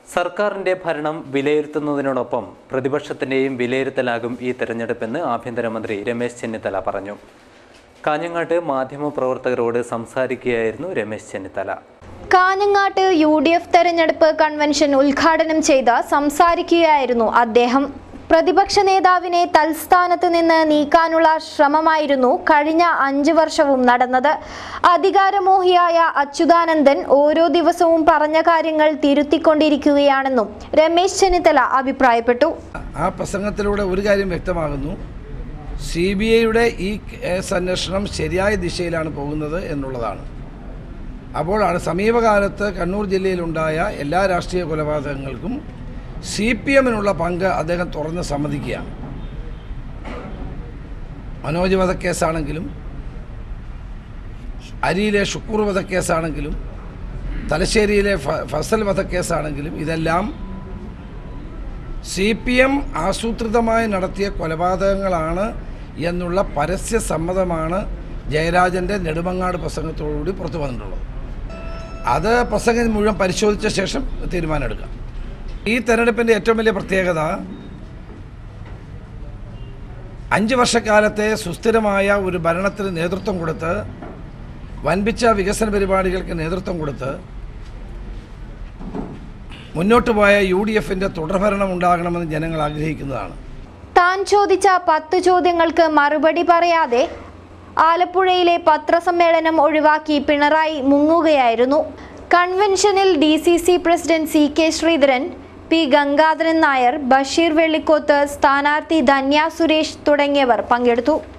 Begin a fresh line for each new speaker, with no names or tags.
സർക്കാരിന്റെ ഭരണം വിലയിരുത്തുന്നതിനോടൊപ്പം പ്രതിപക്ഷത്തിന്റെയും വിലയിരുത്തലാകും ഈ തെരഞ്ഞെടുപ്പെന്ന് ആഭ്യന്തരമന്ത്രി രമേശ് ചെന്നിത്തല പറഞ്ഞു കാഞ്ഞങ്ങാട്ട് മാധ്യമപ്രവർത്തകരോട് സംസാരിക്കുകയായിരുന്നു രമേശ് ചെന്നിത്തല
കാഞ്ഞങ്ങാട്ട് യു ഡി എഫ് തെരഞ്ഞെടുപ്പ് കൺവെൻഷൻ ഉദ്ഘാടനം ചെയ്ത് സംസാരിക്കുകയായിരുന്നു അദ്ദേഹം പ്രതിപക്ഷ നേതാവിനെ തൽസ്ഥാനത്ത് നിന്ന് നീക്കാനുള്ള ശ്രമമായിരുന്നു കഴിഞ്ഞ അഞ്ച് വർഷവും നടന്നത് അധികാരമോഹിയായ അച്യുതാനന്ദൻ ഓരോ ദിവസവും പറഞ്ഞ കാര്യങ്ങൾ തിരുത്തിക്കൊണ്ടിരിക്കുകയാണെന്നും രമേശ് ചെന്നിത്തല അഭിപ്രായപ്പെട്ടു
ആ പ്രസംഗത്തിലൂടെ ഒരു കാര്യം വ്യക്തമാകുന്നു സി ബി ഐയുടെ ഈ കേസ് അന്വേഷണം ശരിയായ ദിശയിലാണ് പോകുന്നത് എന്നുള്ളതാണ് അപ്പോഴാണ് സമീപകാലത്ത് കണ്ണൂർ ജില്ലയിലുണ്ടായ എല്ലാ രാഷ്ട്രീയ കൊലപാതകങ്ങൾക്കും സി പി എമ്മിനുള്ള പങ്ക് അദ്ദേഹം തുറന്ന് സമ്മതിക്കുകയാണ് മനോജ് വധക്കേസാണെങ്കിലും അരിയിലെ ഷുക്കൂർ വധക്കേസാണെങ്കിലും തലശ്ശേരിയിലെ ഫ- ഫസൽ വധക്കേസാണെങ്കിലും ഇതെല്ലാം സി പി എം ആസൂത്രിതമായി നടത്തിയ കൊലപാതകങ്ങളാണ് എന്നുള്ള പരസ്യ സമ്മതമാണ് ജയരാജൻ്റെ നെടുമങ്ങാട് പ്രസംഗത്തോടുകൂടി പുറത്തു വന്നിട്ടുള്ളത് അത് പ്രസംഗം മുഴുവൻ പരിശോധിച്ച ശേഷം തീരുമാനമെടുക്കാം ഈ തെരഞ്ഞെടുപ്പിൻ്റെ ഏറ്റവും വലിയ പ്രത്യേകത അഞ്ച് വർഷക്കാലത്തെ സുസ്ഥിരമായ ഒരു ഭരണത്തിന് നേതൃത്വം കൊടുത്ത് വൻപിച്ച വികസന പരിപാടികൾക്ക് നേതൃത്വം കൊടുത്ത് മുന്നോട്ട് പോയ യു ഡി എഫിൻ്റെ തുടർഭരണം ഉണ്ടാകണമെന്ന് ജനങ്ങൾ ആഗ്രഹിക്കുന്നതാണ്
താൻ ചോദിച്ച പത്ത് ചോദ്യങ്ങൾക്ക് മറുപടി പറയാതെ ആലപ്പുഴയിലെ പത്രസമ്മേളനം ഒഴിവാക്കി പിണറായി മുങ്ങുകയായിരുന്നു കൺവെൻഷനിൽ D C C president C K Sreedharan P Gangadharan Nair Basheer Vellikoth സ്ഥാനാർത്ഥി ധന്യ സുരേഷ് തുടങ്ങിയവർ പങ്കെടുത്തു